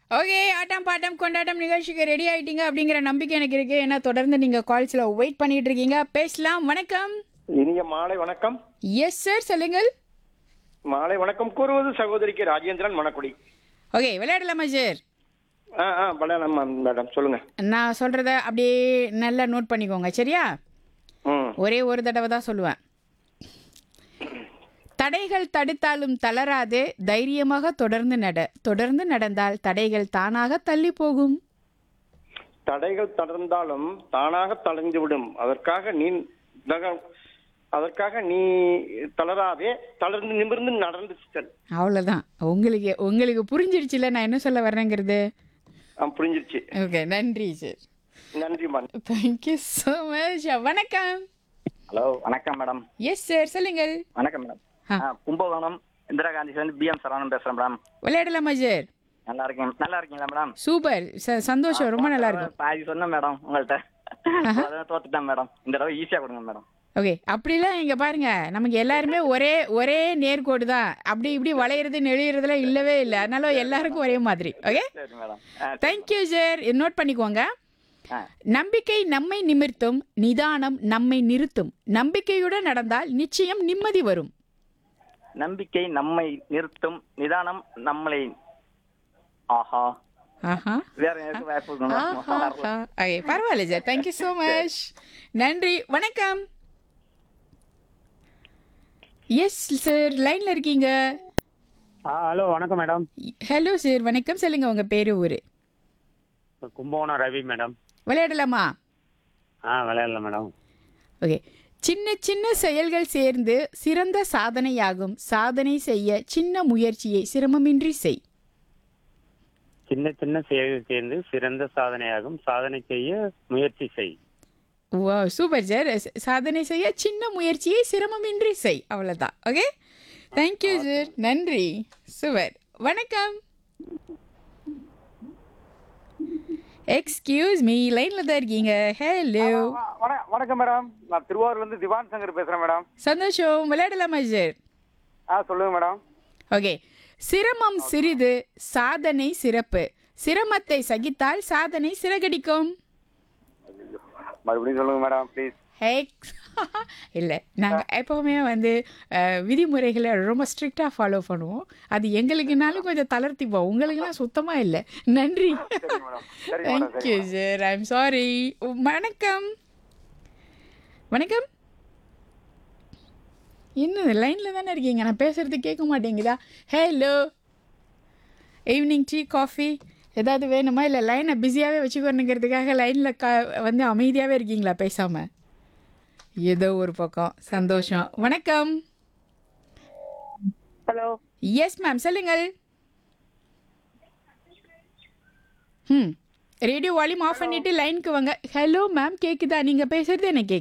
Okay ஆட்டம் bottom கொண்டாட்டம் நிகழ்ச்சிக்கு ready ஆயிட்டீங்க அப்படிங்கிற நம்பிக்கை எனக்கு இருக்கு ஏன்னா தொடர்ந்து நீங்க கால்ஸ்ல வெயிட் பண்ணிட்டு இருக்கீங்க பேசலாம் வணக்கம் இனிய மாலை வணக்கம் எஸ் சார் சொல்லுங்கள் மாலை வணக்கம் கூறுவது சகோதரிக்கு ராஜேந்திரன் மணக்குடி ஓகே விளையாடலாமா சார் ஆ ஆ பலராமா மேடம் சொல்லுங்க நான் சொல்றத அப்படியே நல்லா நோட் பண்ணிக்கோங்க சரியா ம் ஒரே ஒரு தடவை தான் சொல்லுவேன் தடைகள் தடுத்தாலும் தளராதே தைரியமாக தொடர்ந்து நட தொடர்ந்து நடந்தால் தடைகள் தானாக தள்ளி போகும் தடைகள் தொடர்ந்தாலும் தானாக தளர்ந்து விடும் அதற்காக நீ தக- அதற்காக நீ தளராதே தளர்ந்து நிமிர்ந்து நடந்து செல் அவ்வளோதான் உங்களுக்கு உங்களுக்கு புரிஞ்சிடுச்சுல நான் என்ன சொல்ல வர்றேங்கிறது ஆ, புரிஞ்சிருச்சு ஓகே நன்றி சார் நன்றி மேம் தேங்க்யூ ஸோ மச் வணக்கம் ஹலோ வணக்கம் மேடம் எஸ் சார் சொல்லுங்கள் வணக்கம் மேடம் ஆ. ஆ, கும்பகோணம் இந்திரா காந்தி சேர்ந்து பிஎம் சரவணன் பேசுறேன் மேடம் விளையாடலாமா சார் நல்லா இருக்கீங்க நல்லா இருக்கீங்களா மேடம் சூப்பர் ச- சந்தோஷம் ரொம்ப நல்லா இருக்கும் பாதி சொன்னேன் மேடம் உங்கள்கிட்ட அதான் தோத்துட்டேன் மேடம் இந்த தடவை ஈஸியா கொடுங்க மேடம் ஓகே அப்படிலாம் இங்க பாருங்க நமக்கு எல்லாருமே ஒரே ஒரே நேர்கோடு தான் அப்படி இப்படி வளையிறது நெளியறதுலாம் இல்லவே இல்லை அதனால எல்லாருக்கும் ஒரே மாதிரி ஓகே சரி மேடம் ஆ, தேங்க்யூ சார் நோட் பண்ணிக்கோங்க ஆ. நம்பிக்கை நம்மை நிமிர்த்தும் நிதானம் நம்மை நிறுத்தும் நம்பிக்கையுடன் நடந்தால் நிச்சயம் நிம்மதி வரும் நம்பிக்கை நம்மை நிறுத்தும் நிதானம் நம்மளை ஆஹா ஆஹா வேற எனக்கு வாய்ப்பு கொடுங்க மேடம். ஆஹா. ஓகே பரவாயில்ல சார் தேங்க்யூ ஸோ மச் நன்றி வணக்கம் எஸ் சார் லைன்ல இருக்கீங்க ஆ ஹலோ வணக்கம் மேடம் ஹலோ சார் வணக்கம் சொல்லுங்க உங்க பேரு ஊரு கும்பகோணம் ரவி மேடம் விளையாடலாமா ஆ விளையாடல மேடம் ஓகே சின்ன சின்ன செயல்கள் சேர்ந்து சிறந்த சாதனையாகும் சாதனை செய்ய சின்ன முயற்சியை சிரமமின்றி செய் சின்ன சின்ன செயல்கள் சேர்ந்து சிறந்த சாதனையாகும் சாதனை செய்ய முயற்சி செய் வா சூப்பர் சார் சாதனை செய்ய சின்ன முயற்சியை சிரமமின்றி செய் அவ்வளோதான் ஓகே தேங்க்யூ சார் நன்றி சூப்பர் வணக்கம் எக்ஸ்கியூஸ் மீ லைனில் தான் இருக்கீங்க ஹலோ வண- வணக்கம் மேடம் நான் திருவாரூர்ல இருந்து திவான் சங்கர் பேசுறேன் மேடம் சந்தோஷம் விளையாடலாமா சார் ஆ சொல்லுங்க மேடம் ஓகே சிரமம் சிறிது சாதனை சிறப்பு சிரமத்தை சகித்தால் சாதனை சிறகடிக்கும் மறுபடியும் சொல்லுங்க மேடம் ப்ளீஸ் ஹேக் இல்லை நாங்கள் எப்போவுமே வந்து அஹ், விதிமுறைகளை ரொம்ப ஸ்ட்ரிக்டாக ஃபாலோ பண்ணுவோம் அது எங்களுக்குனாலும் கொஞ்சம் தளர்த்திப்போம் உங்களுக்குலாம் சுத்தமாக இல்லை நன்றி சரி மேடம் சரி madam thank you sir I'm sorry வணக்கம் வணக்கம் என்ன லைனில் தானே இருக்கீங்க நான் பேசுறது கேட்க மாட்டேங்குதா ஹலோ ஈவினிங் டீ காஃபி ஏதாவது வேணுமா இல்லை லைனை பிஸியாகவே வச்சுக்கணுங்கிறதுக்காக லைனில் க வந்து அமைதியாகவே இருக்கீங்களா பேசாமல் ஏதோ ஒரு பக்கம் சந்தோஷம் வணக்கம் ஹலோ எஸ் மேம் சொல்லுங்கள் ம் ரேடியோ வால்யூம் ஆஃப் பண்ணிட்டு லைனுக்கு வாங்க ஹலோ மேம் கேக்குதா நீங்கள் பேசுறது எனக்கு கேக்குது